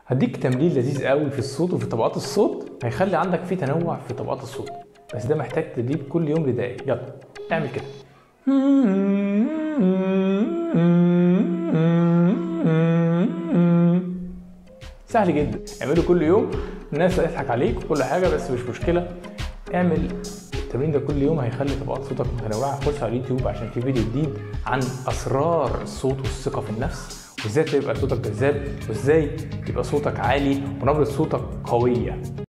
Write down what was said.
هديك تمرين لذيذ قوي في الصوت وفي طبقات الصوت هيخلي عندك في تنوع في طبقات الصوت بس ده محتاج تدريب كل يوم لدقايق يلا اعمل كده سهل جدا اعمله كل يوم الناس هتضحك عليك وكل حاجه بس مش مشكله اعمل التمرين ده كل يوم هيخلي طبقات صوتك متنوعه خش على اليوتيوب عشان في فيديو جديد عن اسرار الصوت والثقه في النفس وازاي تبقى صوتك جذاب وازاي يبقى صوتك عالي ونبره صوتك قويه